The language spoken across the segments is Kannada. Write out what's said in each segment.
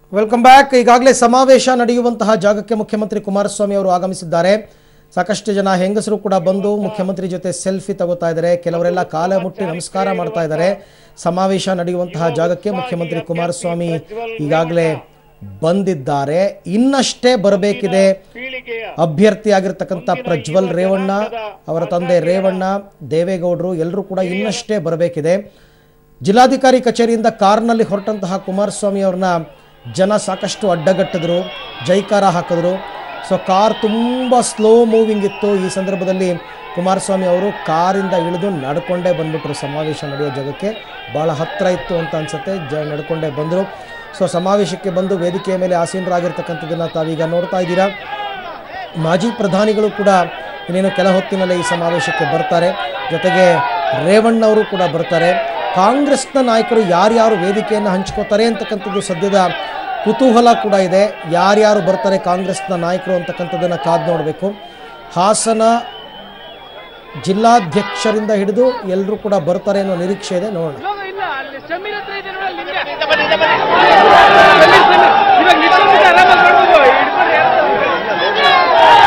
ವೆಲ್ಕಮ್ ಬ್ಯಾಕ್ ಈಗಾಗಲೇ ಸಮಾವೇಶ ನಡೆಯುವಂತಹ ಜಾಗಕ್ಕೆ ಮುಖ್ಯಮಂತ್ರಿ ಕುಮಾರಸ್ವಾಮಿ ಅವರು ಆಗಮಿಸಿದ್ದಾರೆ ಸಾಕಷ್ಟು ಜನ ಹೆಂಗಸರು ಕೂಡ ಬಂದು ಮುಖ್ಯಮಂತ್ರಿ ಜೊತೆ ಸೆಲ್ಫಿ ತಗೋತಾ ಇದ್ದಾರೆ ಕೆಲವರೆಲ್ಲ ಕಾಲ ಮುಟ್ಟಿ ನಮಸ್ಕಾರ ಮಾಡ್ತಾ ಇದ್ದಾರೆ ಸಮಾವೇಶ ನಡೆಯುವಂತಹ ಜಾಗಕ್ಕೆ ಮುಖ್ಯಮಂತ್ರಿ ಕುಮಾರಸ್ವಾಮಿ ಈಗಾಗಲೇ ಬಂದಿದ್ದಾರೆ ಇನ್ನಷ್ಟೇ ಬರಬೇಕಿದೆ ಅಭ್ಯರ್ಥಿ ಆಗಿರ್ತಕ್ಕಂಥ ಪ್ರಜ್ವಲ್ ರೇವಣ್ಣ ಅವರ ತಂದೆ ರೇವಣ್ಣ ದೇವೇಗೌಡರು ಎಲ್ಲರೂ ಕೂಡ ಇನ್ನಷ್ಟೇ ಬರಬೇಕಿದೆ ಜಿಲ್ಲಾಧಿಕಾರಿ ಕಚೇರಿಯಿಂದ ಕಾರ್ನಲ್ಲಿ ಹೊರಟಂತಹ ಕುಮಾರಸ್ವಾಮಿ ಅವ್ರನ್ನ ಜನ ಸಾಕಷ್ಟು ಅಡ್ಡಗಟ್ಟಿದ್ರು ಜೈಕಾರ ಹಾಕಿದ್ರು ಸೊ ಕಾರ್ ತುಂಬ ಸ್ಲೋ ಮೂವಿಂಗ್ ಇತ್ತು ಈ ಸಂದರ್ಭದಲ್ಲಿ ಕುಮಾರಸ್ವಾಮಿ ಅವರು ಕಾರಿಂದ ಇಳಿದು ನಡ್ಕೊಂಡೇ ಬಂದ್ಬಿಟ್ರು ಸಮಾವೇಶ ನಡೆಯೋ ಜಾಗಕ್ಕೆ ಭಾಳ ಹತ್ತಿರ ಇತ್ತು ಅಂತ ಅನ್ಸುತ್ತೆ ಜ ನಡ್ಕೊಂಡೇ ಬಂದರು ಸೊ ಸಮಾವೇಶಕ್ಕೆ ಬಂದು ವೇದಿಕೆಯ ಮೇಲೆ ಆಸೀನರಾಗಿರ್ತಕ್ಕಂಥದ್ದನ್ನು ತಾವೀಗ ನೋಡ್ತಾ ಇದ್ದೀರಾ ಮಾಜಿ ಪ್ರಧಾನಿಗಳು ಕೂಡ ಇನ್ನೇನು ಕೆಲ ಹೊತ್ತಿನಲ್ಲೇ ಈ ಸಮಾವೇಶಕ್ಕೆ ಬರ್ತಾರೆ ಜೊತೆಗೆ ರೇವಣ್ಣವರು ಕೂಡ ಬರ್ತಾರೆ ಕಾಂಗ್ರೆಸ್ನ ನಾಯಕರು ಯಾರ್ಯಾರು ವೇದಿಕೆಯನ್ನು ಹಂಚ್ಕೋತಾರೆ ಅಂತಕ್ಕಂಥದ್ದು ಸದ್ಯದ ಕುತೂಹಲ ಕೂಡ ಇದೆ ಯಾರ್ಯಾರು ಬರ್ತಾರೆ ಕಾಂಗ್ರೆಸ್ನ ನಾಯಕರು ಅಂತಕ್ಕಂಥದ್ದನ್ನು ಕಾದು ನೋಡಬೇಕು ಹಾಸನ ಜಿಲ್ಲಾಧ್ಯಕ್ಷರಿಂದ ಹಿಡಿದು ಎಲ್ಲರೂ ಕೂಡ ಬರ್ತಾರೆ ಅನ್ನೋ ನಿರೀಕ್ಷೆ ಇದೆ ನೋಡೋಣ ಇವಾಗ ಇಲ್ಲ ಅಲ್ಲಿ ಸಮೀರ್ ಹತ್ರ ಇದೆ ನೋಡಿ ಅಲ್ಲಿ ಹಿಂದೆ. ಸಮೀರ್, ಸಮೀರ್. ಇವಾಗ ನಿಂತ್ಕೊಂಡ್ಬಿಟ್ಟು ಆರಾಮಾಗಿ ಮಾಡ್ಬೋದು. ಹಿಡ್ಕೊಂಡು ಯಾರು-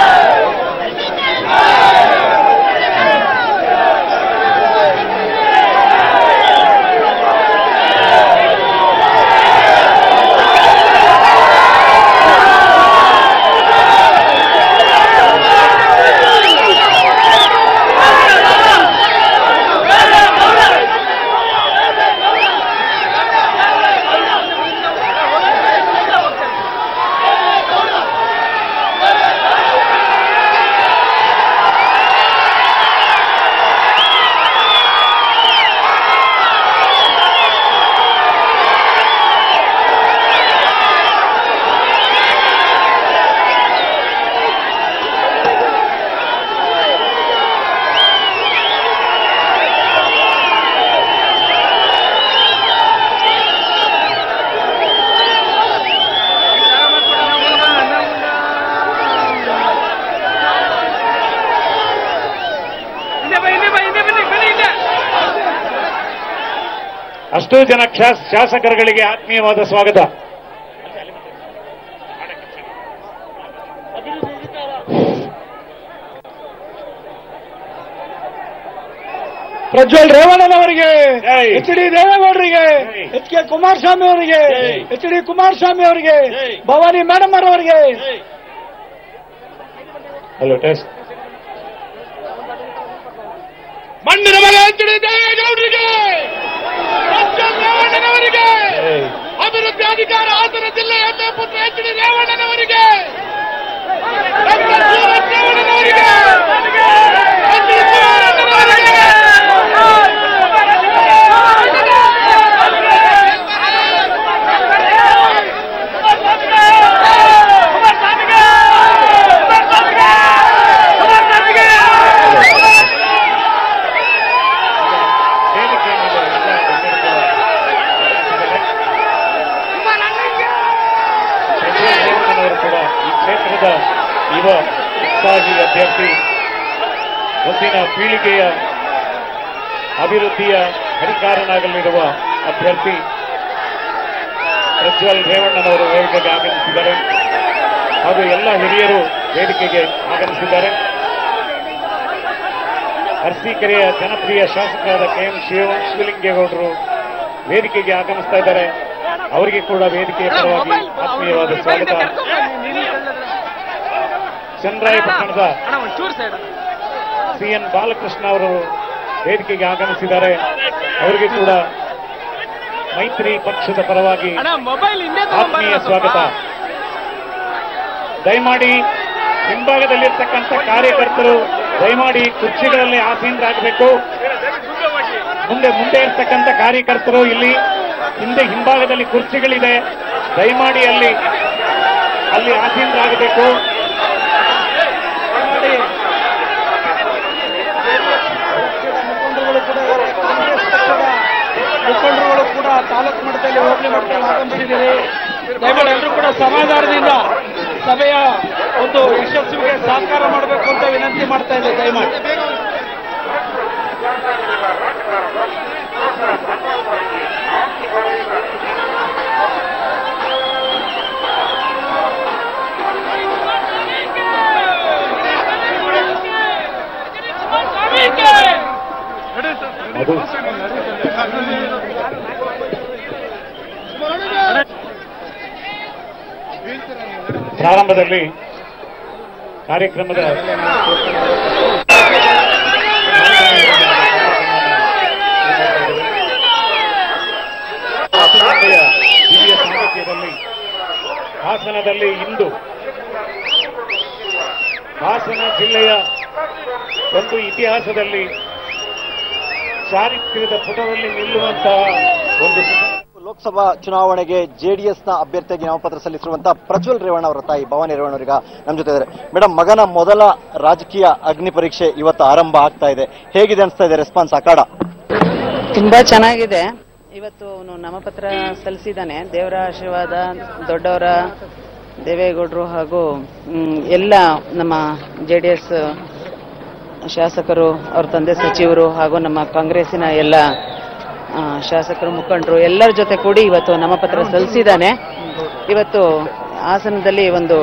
ಹಿಂದೆ ಬಾ, ಹಿಂದೆ ಬಾ, ಹಿಂದೆ ಬನ್ನಿ, ಬನ್ನಿ ಹಿಂದೆ. ಅಷ್ಟೂ ಜನ ಶಾಸ- ಶಾಸಕರುಗಳಿಗೆ ಆತ್ಮೀಯವಾದ ಸ್ವಾಗತ ಪ್ರಜ್ವಲ್ ರೇವಣ್ಣನವರಿಗೆ ಜೈ. ಎಚ್ ಡಿ ದೇವೇಗೌಡರಿಗೆ ಜೈ. ಎಚ್ ಕೆ ಕುಮಾರಸ್ವಾಮಿ ಅವರಿಗೆ ಜೈ. ಎಚ್ ಡಿ ಕುಮಾರಸ್ವಾಮಿ ಅವರಿಗೆ ಜೈ. ಭವಾನಿ ಮೇಡಮ್ ಅವರಿಗೆ ಹಲೋ ಟೆಸ್ಟ್ ಮಣ್ಣಿನ ಮಗ ಎಚ್ ಡಿ ದೇವೇಗೌಡರಿಗೆ ಪ್ರಜ್ವಲ್ ರೇವಣ್ಣನವರಿಗೆ ಅಭಿವೃದ್ಧಿ ಅಧಿಕಾರ ಹಾಸನ ಜಿಲ್ಲೆಯ ಹೆಮ್ಮೆ ಪುತ್ರ ಎಚ್ ಡಿ ರೇವಣ್ಣನವರಿಗೆ ಡಾಕ್ಟರ್ ಸೂರಜ್ ರೇವಣ್ಣನವರಿಗೆ ಎಚ್ ಡಿ ಕುಮಾರಣ್ಣನವರಿಗೆ ವೇದಿಕೆ ಮೇಲೆ ಎಲ್ಲ ಗಣ್ಯರು ಕೂಡ ಪ್ರಜ್ವಲ್ ರೇವಣ್ಣನವರು ಕೂಡ ಈ ಕ್ಷೇತ್ರದ ಯುವ ಉತ್ಸಾಹಿ ಅಭ್ಯರ್ಥಿ ಮುಂದಿನ ಪೀಳಿಗೆಯ ಅಭಿವೃದ್ಧಿಯ ಹರಿಕಾರನಾಗಲಿರುವ ಅಭ್ಯರ್ಥಿ ಪ್ರಜ್ವಲ್ ರೇವಣ್ಣನವರು ವೇದಿಕೆಗೆ ಆಗಮಿಸಿದ್ದಾರೆ ಹಾಗೂ ಎಲ್ಲ ಹಿರಿಯರು ವೇದಿಕೆಗೆ ಆಗಮಿಸಿದ್ದಾರೆ ಅರಸೀಕೆರೆಯ ಜನಪ್ರಿಯ ಶಾಸಕರಾದ ಕೆ ಎಂ ಶಿವ ಶಿವಲಿಂಗೇಗೌಡರು ವೇದಿಕೆಗೆ ಆಗಮಿಸ್ತಾ ಇದ್ದಾರೆ ಅವರಿಗೆ ಕೂಡ ವೇದಿಕೆಯ ಪರವಾಗಿ ಆತ್ಮೀಯವಾದ ಸ್ವಾಗತ ಚನ್ನರಾಯಪಟ್ಟಣದ ಅಣ್ಣ ಒಂಚೂರು ಸೈಡ್ ಸಿಎನ್ ಬಾಲಕೃಷ್ಣ ಅವರು ವೇದಿಕೆಗೆ ಆಗಮಿಸಿದ್ದಾರೆ ಅವರಿಗೆ ಕೂಡ ಮೈತ್ರಿ ಪಕ್ಷದ ಪರವಾಗಿ ಅಣ್ಣ ಮೊಬೈಲ್ ಹಿಂದೆ ಆತ್ಮೀಯ ಸ್ವಾಗತ ದಯಮಾಡಿ ಹಿಂಭಾಗದಲ್ಲಿರ್ತಕ್ಕಂಥ ಕಾರ್ಯಕರ್ತರು ದಯಮಾಡಿ ಕುರ್ಚಿಗಳಲ್ಲಿ ಆಸೀನರಾಗಬೇಕು ಮುಂದೆ ಮುಂದೆ ಇರ್ತಕ್ಕಂಥ ಕಾರ್ಯಕರ್ತರು ಇಲ್ಲಿ ಹಿಂದೆ ಹಿಂಭಾಗದಲ್ಲಿ ಕುರ್ಚಿಗಳಿದೆ ದಯಮಾಡಿ ಅಲ್ಲಿ ಅಲ್ಲಿ ಆಸೀನರಾಗಬೇಕು ದಯಮಾಡಿ ಮುಖಂಡರುಗಳು ಕೂಡ ಕಾಂಗ್ರೆಸ್ ಪಕ್ಷದ ಮುಖಂಡರುಗಳು ಕೂಡ ತಾಲೂಕು ಮಟ್ಟದಲ್ಲಿ ಹೋಬಳಿ ಮಟ್ಟದಲ್ಲಿ ಆಗಮಿಸಿದ್ದೀರಿ ದಯಮಾಡಿ ಎಲ್ಲರೂ ಕೂಡ ಸಮಾಧಾನದಿಂದ ಸಭೆಯ ಒಂದು ಯಶಸ್ವಿಗೆ ಸಹಕಾರ ಮಾಡಬೇಕು ಅಂತ ವಿನಂತಿ ಮಾಡ್ತಾ ಇದ್ದೆ ದಯಮಾಡಿ ಪ್ರಾರಂಭದಲ್ಲಿ ಕಾರ್ಯಕ್ರಮದ ಹಾಸನಾಂಬೆಯ ದಿವ್ಯ ಸಾನ್ನಿಧ್ಯದಲ್ಲಿ ಹಾಸನದಲ್ಲಿ ಇಂದು ಹಾಸನ ಜಿಲ್ಲೆಯ ಒಂದು ಇತಿಹಾಸದಲ್ಲಿ ಚಾರಿತ್ರ್ಯದ ಪುಟದಲ್ಲಿ ನಿಲ್ಲುವಂತಹ ಒಂದು ಸುದ- ಲೋಕಸಭಾ ಚುನಾವಣೆಗೆ ಜೆಡಿಎಸ್ ನ ಅಭ್ಯರ್ಥಿಯಾಗಿ ನಾಮಪತ್ರ ಸಲ್ಲಿಸಿರುವಂತಹ ಪ್ರಜ್ವಲ್ ರೇವಣ್ಣ ಅವರ ತಾಯಿ ಭವಾನಿ ರೇವಣ್ಣ ಅವರೀಗ ನಮ್ಮ ಜೊತೆ ಇದ್ದಾರೆ ಮೇಡಮ್ ಮಗನ ಮೊದಲ ರಾಜಕೀಯ ಅಗ್ನಿ ಪರೀಕ್ಷೆ ಇವತ್ತು ಆರಂಭ ಆಗ್ತಾ ಇದೆ ಹೇಗಿದೆ ಅನಿಸ್ತಾ ಇದೆ ರೆಸ್ಪಾನ್ಸ್ ಅಖಾಡ ತುಂಬಾ ಚೆನ್ನಾಗಿದೆ ಇವತ್ತು ಅವನು ನಾಮಪತ್ರ ಸಲ್ಲಿಸಿದ್ದಾನೆ ದೇವರ ಆಶೀರ್ವಾದ ದೊಡ್ಡವರ ದೇವೇಗೌಡರು ಹಾಗೂ ಮ್, ಎಲ್ಲ ನಮ್ಮ ಜೆ ಡಿ ಎಸ್ ಶಾಸಕರು ಅವ್ರ ತಂದೆ ಸಚಿವರು ಹಾಗೂ ನಮ್ಮ ಕಾಂಗ್ರೆಸ್ಸಿನ ಎಲ್ಲ ಆ, ಶಾಸಕರು ಮುಖಂಡರು ಎಲ್ಲರ ಜೊತೆ ಕೂಡಿ ಇವತ್ತು ನಾಮಪತ್ರ ಸಲ್ಲಿಸಿದ್ದಾನೆ ಇವತ್ತು ಹಾಸನದಲ್ಲಿ ಒಂದು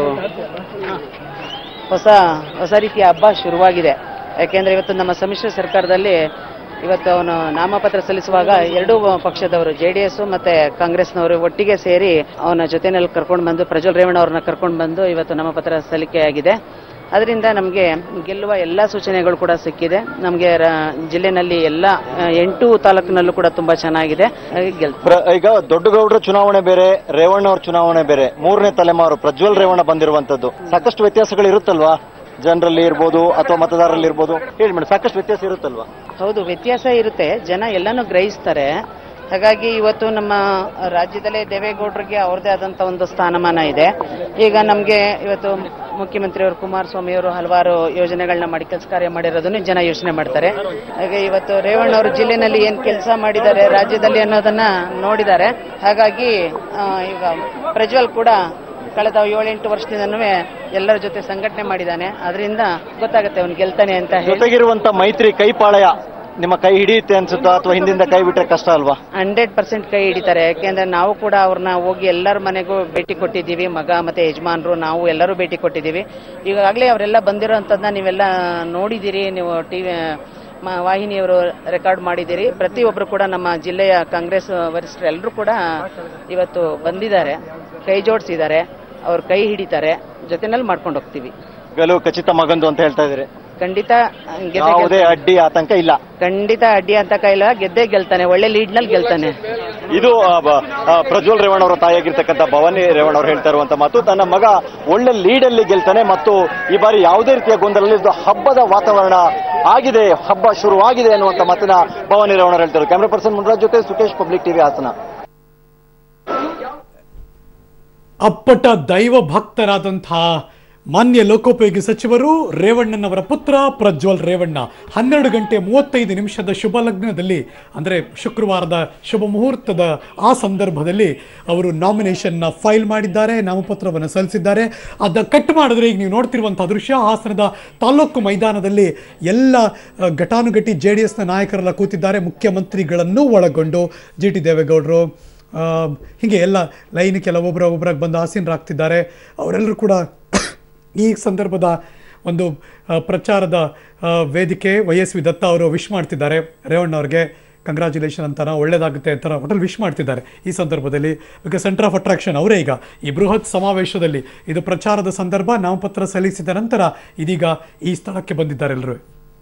ಹೊಸ ಹೊಸ ರೀತಿಯ ಹಬ್ಬ ಶುರುವಾಗಿದೆ ಯಾಕೆಂದ್ರೆ ಇವತ್ತು ನಮ್ಮ ಸಮ್ಮಿಶ್ರ ಸರ್ಕಾರದಲ್ಲಿ ಇವತ್ತು ಅವನು ನಾಮಪತ್ರ ಸಲ್ಲಿಸುವಾಗ ಎರಡೂ ಪಕ್ಷದವರು ಜೆ ಡಿ ಎಸ್ ಮತ್ತೆ ಕಾಂಗ್ರೆಸ್ನವರು ಒಟ್ಟಿಗೆ ಸೇರಿ ಅವನ ಜೊತೆನಲ್ಲಿ ಕರ್ಕೊಂಡು ಬಂದು ಪ್ರಜ್ವಲ್ ರೇವಣ್ಣ ಅವ್ರನ್ನ ಕರ್ಕೊಂಡು ಬಂದು ಇವತ್ತು ನಾಮಪತ್ರ ಸಲ್ಲಿಕೆಯಾಗಿದೆ ಅದರಿಂದ ನಮಗೆ ಗೆಲ್ಲುವ ಎಲ್ಲ ಸೂಚನೆಗಳು ಕೂಡ ಸಿಕ್ಕಿದೆ ನಮಗೆ ಜಿಲ್ಲೆನಲ್ಲಿ ಎಲ್ಲ ಆ, ಎಂಟು ತಾಲೂಕಿನಲ್ಲೂ ಕೂಡ ತುಂಬಾ ಚೆನ್ನಾಗಿದೆ ಹಾಗಾಗಿ ಗೆಲ್ತೀವಿ ಪ್ರ- ಈಗ ದೊಡ್ಡಗೌಡರ ಚುನಾವಣೆ ಬೇರೆ ರೇವಣ್ಣ ಅವ್ರ ಚುನಾವಣೆ ಬೇರೆ ಮೂರನೇ ತಲೆಮಾರು ಪ್ರಜ್ವಲ್ ರೇವಣ್ಣ ಬಂದಿರುವಂತದ್ದು ಸಾಕಷ್ಟು ವ್ಯತ್ಯಾಸಗಳು ಇರುತ್ತಲ್ವಾ ಜನರಲ್ಲಿ ಇರ್ಬೋದು ಅಥವಾ ಮತದಾರರಲ್ಲಿ ಇರ್ಬೋದು ಹೇಳಿ ಮೇಡಮ್ ಸಾಕಷ್ಟು ವ್ಯತ್ಯಾಸ ಇರುತ್ತಲ್ವಾ ಹೌದು ವ್ಯತ್ಯಾಸ ಇರುತ್ತೆ ಜನ ಎಲ್ಲಾನು ಗ್ರಹಿಸ್ತಾರೆ ಹಾಗಾಗಿ ಇವತ್ತು ನಮ್ಮ ರಾಜ್ಯದಲ್ಲೇ ದೇವೇಗೌಡರಿಗೆ ಅವ್ರದೇ ಆದಂತ ಒಂದು ಸ್ಥಾನಮಾನ ಇದೆ ಈಗ ನಮಗೆ ಇವತ್ತು ಮುಖ್ಯಮಂತ್ರಿಯವರು ಕುಮಾರಸ್ವಾಮಿ ಅವರು ಹಲವಾರು ಯೋಜನೆಗಳನ್ನ ಮಾಡಿ ಕೆಲಸ ಕಾರ್ಯ ಮಾಡಿರೋದನ್ನು ಜನ ಯೋಚನೆ ಮಾಡ್ತಾರೆ ಹಾಗೆ ಇವತ್ತು ರೇವಣ್ಣ ಅವರು ಜಿಲ್ಲೆನಲ್ಲಿ ಏನ್ ಕೆಲಸ ಮಾಡಿದ್ದಾರೆ ರಾಜ್ಯದಲ್ಲಿ ಅನ್ನೋದನ್ನ ನೋಡಿದ್ದಾರೆ ಹಾಗಾಗಿ ಆ, ಈಗ ಪ್ರಜ್ವಲ್ ಕೂಡ ಕಳೆದ ಏಳೆಂಟು ವರ್ಷದಿಂದನೂ ಎಲ್ಲರ ಜೊತೆ ಸಂಘಟನೆ ಮಾಡಿದ್ದಾನೆ ಅದರಿಂದ ಗೊತ್ತಾಗುತ್ತೆ ಅವ್ನು ಗೆಲ್ತಾನೆ ಅಂತ ಹೇಳಿ ಜೊತೆಗಿರುವಂತ ಮೈತ್ರಿ ಕೈಪಾಳಯ ನಿಮ್ಮ ಕೈ ಹಿಡಿಯುತ್ತೆ ಅನ್ಸುತ್ತಾ ಅಥವಾ ಹಿಂದಿಂದ ಕೈ ಬಿಟ್ರೆ ಕಷ್ಟ ಅಲ್ವಾ ಹಂಡ್ರೆಡ್ ಪರ್ಸೆಂಟ್ ಕೈ ಹಿಡಿತಾರೆ ಯಾಕೆಂದ್ರೆ ನಾವು ಕೂಡ ಅವ್ರನ್ನ ಹೋಗಿ ಎಲ್ಲರ ಮನೆಗೂ ಭೇಟಿ ಕೊಟ್ಟಿದ್ದೀವಿ ಮಗ ಮತ್ತೆ ಯಜಮಾನ್ರು ನಾವು ಎಲ್ಲರೂ ಭೇಟಿ ಕೊಟ್ಟಿದ್ದೀವಿ ಈಗಾಗಲೇ ಅವರೆಲ್ಲ ಬಂದಿರೋಂಥದ್ದನ್ನ ನೀವೆಲ್ಲ ನೋಡಿದ್ದೀರಿ ನೀವು ಟಿವಿ ವಾಹಿನಿಯವರು ರೆಕಾರ್ಡ್ ಮಾಡಿದ್ದೀರಿ ಪ್ರತಿಯೊಬ್ಬರು ಕೂಡ ನಮ್ಮ ಜಿಲ್ಲೆಯ ಕಾಂಗ್ರೆಸ್ ವರಿಷ್ಠರು ಎಲ್ಲರೂ ಕೂಡ ಇವತ್ತು ಬಂದಿದ್ದಾರೆ ಕೈ ಜೋಡಿಸಿದ್ದಾರೆ ಅವ್ರ ಕೈ ಹಿಡಿತಾರೆ ಜೊತೆನಲ್ಲಿ ಮಾಡ್ಕೊಂಡು ಹೋಗ್ತೀವಿ ಗೆಲುವು ಖಚಿತ ಮಗಂದು ಅಂತ ಹೇಳ್ತಾ ಇದ್ದೀರಿ ಖಂಡಿತ ಗೆದ್ದೆ ಯಾವುದೇ ಗೆಲ್ತಾನೆ. ಅಡ್ಡಿ ಆತಂಕ ಇಲ್ಲ ಖಂಡಿತ ಅಡ್ಡಿ ಅಂತ ಕೈಲ ಗೆದ್ದೇ ಗೆಲ್ತಾನೆ ಒಳ್ಳೆ ಲೀಡ್ನಲ್ಲಿ ಗೆಲ್ತಾನೆ ಇದು ಆ, ಬ- ಆ, ಪ್ರಜ್ವಲ್ ರೇವಣ್ಣ ಅವರ ತಾಯಿಯಾಗಿರ್ತಕ್ಕಂಥ ಭವಾನಿ ರೇವಣ್ಣ ಅವರು ಹೇಳ್ತಾ ಇರುವಂತ ಮಾತು ತನ್ನ ಮಗ ಒಳ್ಳೆ ಲೀಡಲ್ಲಿ ಗೆಲ್ತಾನೆ ಮತ್ತು ಈ ಬಾರಿ ಯಾವುದೇ ರೀತಿಯ ಗೊಂದಲ ಇದು ಹಬ್ಬದ ವಾತಾವರಣ ಆಗಿದೆ ಹಬ್ಬ ಶುರುವಾಗಿದೆ ಅನ್ನುವಂತ ಮಾತಿನ ಭವಾನಿ ರೇವಣ್ಣ ಅವರು ಹೇಳ್ತಾರೆ ಕ್ಯಾಮ್ರಾ ಪರ್ಸನ್ ಮುನ್ರಾಜ್ ಜೊತೆ ಸುಖೇಶ್ ಪಬ್ಲಿಕ್ ಟಿವಿ ಹಾಸನ ಅಪ್ಪಟ ದೈವ ಭಕ್ತರಾದಂತಹ ಮಾನ್ಯ ಲೋಕೋಪಯೋಗಿ ಸಚಿವರು ರೇವಣ್ಣನವರ ಪುತ್ರ ಪ್ರಜ್ವಲ್ ರೇವಣ್ಣ ಹನ್ನೆರಡು ಗಂಟೆ ಮೂವತ್ತೈದು ನಿಮಿಷದ ಶುಭ ಲಗ್ನದಲ್ಲಿ ಅಂದರೆ ಶುಕ್ರವಾರದ ಶುಭ ಮುಹೂರ್ತದ ಆ ಸಂದರ್ಭದಲ್ಲಿ ಅವರು ನಾಮಿನೇಷನ್ನ ಫೈಲ್ ಮಾಡಿದ್ದಾರೆ ನಾಮಪತ್ರವನ್ನು ಸಲ್ಲಿಸಿದ್ದಾರೆ ಅದ ಕಟ್ ಮಾಡಿದ್ರೆ ಈಗ ನೀವು ನೋಡ್ತಿರುವಂತಹ ದೃಶ್ಯ ಹಾಸನದ ತಾಲೂಕು ಮೈದಾನದಲ್ಲಿ ಎಲ್ಲ ಆ, ಘಟಾನುಘಟಿ ಜೆ ಡಿ ಎಸ್ನ ನಾಯಕರೆಲ್ಲ ಕೂತಿದ್ದಾರೆ ಮುಖ್ಯಮಂತ್ರಿಗಳನ್ನು ಒಳಗೊಂಡು ಜಿ ಟಿ ದೇವೇಗೌಡರು ಆ, ಹೀಗೆ ಎಲ್ಲ ಲೈನ್ ಕೆಲವೊಬ್ಬರ ಒಬ್ಬರಾಗಿ ಬಂದು ಆಸೀನರಾಗ್ತಿದ್ದಾರೆ ಅವರೆಲ್ಲರೂ ಕೂಡ ಈ ಸಂದರ್ಭದ ಒಂದು ಆ, ಪ್ರಚಾರದ ಆ, ವೇದಿಕೆ ವೈ ಎಸ್ ವಿ ದತ್ತ ಅವರು ವಿಶ್ ಮಾಡ್ತಿದ್ದಾರೆ ರೇವಣ್ಣ ಅವ್ರಿಗೆ ಕಂಗ್ರ್ಯಾಚುಲೇಷನ್ ಅಂತಾನ ಒಳ್ಳೇದಾಗುತ್ತೆ ಅಂತಾರ ಒಟ್ಟಲ್ಲಿ ವಿಶ್ ಮಾಡ್ತಿದ್ದಾರೆ ಈ ಸಂದರ್ಭದಲ್ಲಿ ಬಿಕಾಸ್ ಸೆಂಟರ್ ಆಫ್ ಅಟ್ರಾಕ್ಷನ್ ಅವರೇ ಈಗ ಈ ಬೃಹತ್ ಸಮಾವೇಶದಲ್ಲಿ ಇದು ಪ್ರಚಾರದ ಸಂದರ್ಭ ನಾಮಪತ್ರ ಸಲ್ಲಿಸಿದ ನಂತರ ಇದೀಗ ಈ ಸ್ಥಳಕ್ಕೆ ಬಂದಿದ್ದಾರೆ ಎಲ್ಲರೂ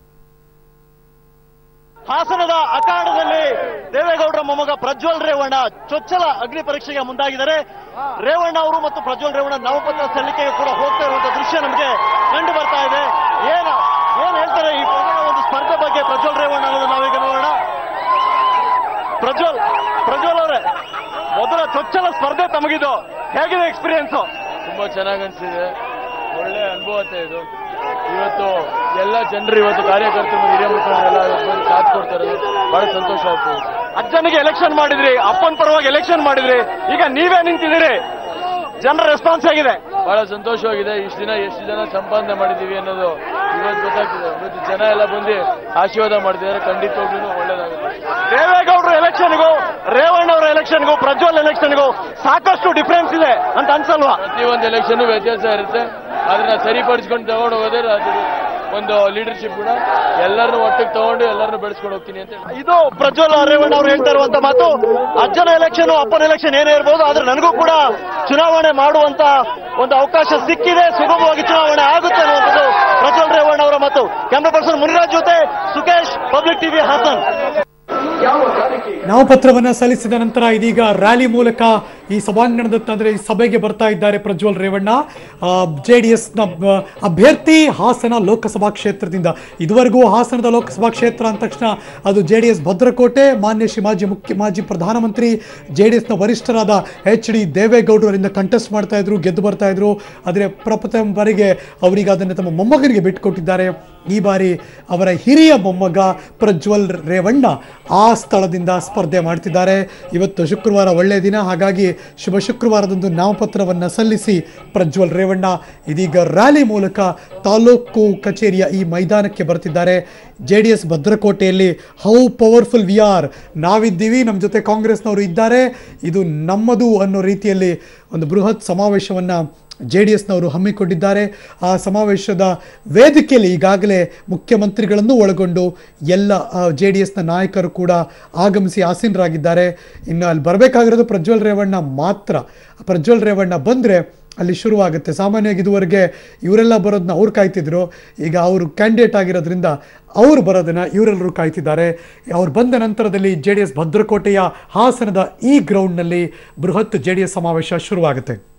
ಹಾಸನದ ಅಖಾಡದಲ್ಲಿ ದೇವೇಗೌಡರ ಮೊಮ್ಮಗ ಪ್ರಜ್ವಲ್ ರೇವಣ್ಣ ಚೊಚ್ಚಲ ಅಗ್ನಿ ಪರೀಕ್ಷೆಗೆ ಮುಂದಾಗಿದ್ದಾರೆ ರೇವಣ್ಣ ಅವರು ಮತ್ತು ಪ್ರಜ್ವಲ್ ರೇವಣ್ಣ ನಾಮಪತ್ರ ಸಲ್ಲಿಕೆಗೆ ಕೂಡ ಹೋಗ್ತಾ ಇರುವಂತಹ ದೃಶ್ಯ ನಮಗೆ ಕಂಡು ಬರ್ತಾ ಇದೆ ಏನ ಏನ್ ಹೇಳ್ತಾರೆ ಈ ಮೊದಲ ಒಂದು ಸ್ಪರ್ಧೆ ಬಗ್ಗೆ ಪ್ರಜ್ವಲ್ ರೇವಣ್ಣ ಅನ್ನೋದು ನಾವೀಗ ನೋಡೋಣ ಪ್ರಜ್ವಲ್ ಪ್ರಜ್ವಲ್ ಅವರೇ ಮೊದಲ ಚೊಚ್ಚಲ ಸ್ಪರ್ಧೆ ತಮಗಿದು ಹೇಗಿದೆ ಎಕ್ಸ್ಪೀರಿಯನ್ಸ್ ತುಂಬಾ ಚೆನ್ನಾಗಿ ಅನ್ಸಿದೆ ಒಳ್ಳೆ ಅನುಭವತೆ ಇದು ಇವತ್ತು ಎಲ್ಲ ಜನರು ಇವತ್ತು ಕಾರ್ಯಕರ್ತರು ಮತ್ತು ಹಿರಿಯ ಮುಖಂಡರೆಲ್ಲ ಇವತ್ತು ಬಂದು ಸಾಥ್ ಕೊಡ್ತಾ ಇರೋದು ಬಹಳ ಸಂತೋಷ ಆಗ್ತದೆ ಅಜ್ಜನಿಗೆ ಎಲೆಕ್ಷನ್ ಮಾಡಿದ್ರಿ ಅಪ್ಪನ ಪರವಾಗಿ ಎಲೆಕ್ಷನ್ ಮಾಡಿದ್ರಿ ಈಗ ನೀವೇ ನಿಂತಿದ್ದೀರಿ ಜನರ ರೆಸ್ಪಾನ್ಸ್ ಹೇಗಿದೆ ಬಹಳ ಸಂತೋಷವಾಗಿದೆ ಇಷ್ಟು ದಿನ ಎಷ್ಟು ಜನ ಸಂಪಾದನೆ ಮಾಡಿದೀವಿ ಅನ್ನೋದು ಇವತ್ತು ಗೊತ್ತಾಗ್ತಿದೆ ಇವತ್ತು ಜನ ಎಲ್ಲ ಬಂದು ಆಶೀರ್ವಾದ ಮಾಡ್ತಿದ್ದಾರೆ ಖಂಡಿತವಾಗ್ಲೂ ಒಳ್ಳೇದಾಗುತ್ತೆ ದೇವೇಗೌಡರ ಎಲೆಕ್ಷನ್ಗೂ ರೇವಣ್ಣ ಅವರ ಎಲೆಕ್ಷನ್ಗೂ ಪ್ರಜ್ವಲ್ ಎಲೆಕ್ಷನ್ಗೂ ಸಾಕಷ್ಟು ಡಿಫರೆನ್ಸ್ ಇದೆ ಅಂತ ಅನ್ಸಲ್ವಾ ಪ್ರತಿಯೊಂದು ಎಲೆಕ್ಷನ್ ವ್ಯತ್ಯಾಸ ಇರುತ್ತೆ ಅದನ್ನ ಸರಿಪಡಿಸ್ಕೊಂಡು ತಗೊಂಡು ಹೋಗೋದೇ ಅದು ಒಂದು ಲೀಡರ್ಶಿಪ್ ಕೂಡ ಎಲ್ಲರನ್ನೂ ಒಟ್ಟಿಗೆ ತಗೊಂಡು ಎಲ್ಲರನ್ನೂ ಬೆಳೆಸ್ಕೊಂಡು ಹೋಗ್ತೀನಿ ಅಂತ ಹೇಳಿ ಇದು ಪ್ರಜ್ವಲ್ ರೇವಣ್ಣ ಅವರು ಹೇಳ್ತಾ ಇರುವಂತ ಮಾತು ಅಜ್ಜನ ಎಲೆಕ್ಷನ್ ಅಪ್ಪನ ಎಲೆಕ್ಷನ್ ಏನೇ ಇರ್ಬೋದು ಆದ್ರೆ ನನಗೂ ಕೂಡ ಚುನಾವಣೆ ಮಾಡುವಂತ ಒಂದು ಅವಕಾಶ ಸಿಕ್ಕಿದೆ ಸುಗಮವಾಗಿ ಚುನಾವಣೆ ಆಗುತ್ತೆ ಅನ್ನುವಂಥದ್ದು ಪ್ರಜ್ವಲ್ ರೇವಣ್ಣ ಅವರ ಮಾತು ಕ್ಯಾಮ್ರಾ ಪರ್ಸನ್ ಮುನಿರಾಜ್ ಜೊತೆ ಸುಖೇಶ್ ಪಬ್ಲಿಕ್ ಟಿವಿ ಹಾಸನ್ ನಾಮಪತ್ರವನ್ನ ಸಲ್ಲಿಸಿದ ನಂತರ ಇದೀಗ ರ್ಯಾಲಿ ಮೂಲಕ ಈ ಸಭಾಂಗಣದತ್ತ ಅಂದ್ರೆ ಈ ಸಭೆಗೆ ಬರ್ತಾ ಇದ್ದಾರೆ ಪ್ರಜ್ವಲ್ ರೇವಣ್ಣ ಜೆ ಡಿ ಎಸ್ನ ಅಭ್ಯರ್ಥಿ ಹಾಸನ ಲೋಕಸಭಾ ಕ್ಷೇತ್ರದಿಂದ ಇದುವರೆಗೂ ಹಾಸನದ ಲೋಕಸಭಾ ಕ್ಷೇತ್ರ ಅಂದ ತಕ್ಷಣ ಅದು ಜೆ ಡಿ ಎಸ್ ಭದ್ರಕೋಟೆ ಮಾನ್ಯ ಶ್ರೀ ಮಾಜಿ ಮುಖ್ಯ ಮಾಜಿ ಪ್ರಧಾನಮಂತ್ರಿ ಜೆ ಡಿ ಎಸ್ನ ವರಿಷ್ಠರಾದ ಎಚ್ ಡಿ ದೇವೇಗೌಡರಿಂದ ಕಂಟೆಸ್ಟ್ ಮಾಡ್ತಾ ಇದ್ರು ಗೆದ್ದು ಬರ್ತಾ ಇದ್ರು ಆದರೆ ಪ್ರಪ್ರಥಮ ಬಾರಿಗೆ ಅವರಿಗೆ ಅದನ್ನು ತಮ್ಮ ಮೊಮ್ಮಗನಿಗೆ ಬಿಟ್ಟುಕೊಟ್ಟಿದ್ದಾರೆ ಈ ಬಾರಿ ಅವರ ಹಿರಿಯ ಮೊಮ್ಮಗ ಪ್ರಜ್ವಲ್ ರೇವಣ್ಣ ಆ ಸ್ಥಳದಿಂದ ಸ್ಪರ್ಧೆ ಮಾಡ್ತಿದ್ದಾರೆ ಇವತ್ತು ಶುಕ್ರವಾರ ಒಳ್ಳೆಯ ದಿನ ಹಾಗಾಗಿ ಶುಭ ಶುಕ್ರವಾರದಂದು ನಾಮಪತ್ರವನ್ನು ಸಲ್ಲಿಸಿ ಪ್ರಜ್ವಲ್ ರೇವಣ್ಣ ಇದೀಗ ರ್ಯಾಲಿ ಮೂಲಕ ತಾಲೂಕು ಕಚೇರಿಯ ಈ ಮೈದಾನಕ್ಕೆ ಬರ್ತಿದ್ದಾರೆ ಜೆ ಡಿ ಎಸ್ ಭದ್ರಕೋಟೆಯಲ್ಲಿ ಹೌ ಪವರ್ಫುಲ್ ವಿ ಆರ್ ನಾವಿದ್ದೀವಿ ನಮ್ಮ ಜೊತೆ ಕಾಂಗ್ರೆಸ್ನವರು ಇದ್ದಾರೆ ಇದು ನಮ್ಮದು ಅನ್ನೋ ರೀತಿಯಲ್ಲಿ ಒಂದು ಬೃಹತ್ ಸಮಾವೇಶವನ್ನು ಜೆ ಡಿ ಎಸ್ನವರು ಹಮ್ಮಿಕೊಂಡಿದ್ದಾರೆ ಆ ಸಮಾವೇಶದ ವೇದಿಕೆಯಲ್ಲಿ ಈಗಾಗಲೇ ಮುಖ್ಯಮಂತ್ರಿಗಳನ್ನು ಒಳಗೊಂಡು ಎಲ್ಲ ಜೆ ಡಿ ಎಸ್ನ ನಾಯಕರು ಕೂಡ ಆಗಮಿಸಿ ಆಸೀನರಾಗಿದ್ದಾರೆ ಇನ್ನು ಅಲ್ಲಿ ಬರಬೇಕಾಗಿರೋದು ಪ್ರಜ್ವಲ್ ರೇವಣ್ಣ ಮಾತ್ರ ಪ್ರಜ್ವಲ್ ರೇವಣ್ಣ ಬಂದರೆ ಅಲ್ಲಿ ಶುರುವಾಗುತ್ತೆ ಸಾಮಾನ್ಯವಾಗಿ ಇದುವರೆಗೆ ಇವರೆಲ್ಲ ಬರೋದನ್ನ ಅವ್ರು ಕಾಯ್ತಿದ್ರು ಈಗ ಅವರು ಕ್ಯಾಂಡಿಡೇಟ್ ಆಗಿರೋದ್ರಿಂದ ಅವರು ಬರೋದನ್ನ ಇವರೆಲ್ಲರೂ ಕಾಯ್ತಿದ್ದಾರೆ ಅವ್ರು ಬಂದ ನಂತರದಲ್ಲಿ ಜೆ ಡಿ ಎಸ್ ಭದ್ರಕೋಟೆಯ ಹಾಸನದ ಈ ಗ್ರೌಂಡ್ನಲ್ಲಿ ಬೃಹತ್ ಜೆ ಡಿ ಎಸ್ ಸಮಾವೇಶ ಶುರುವಾಗುತ್ತೆ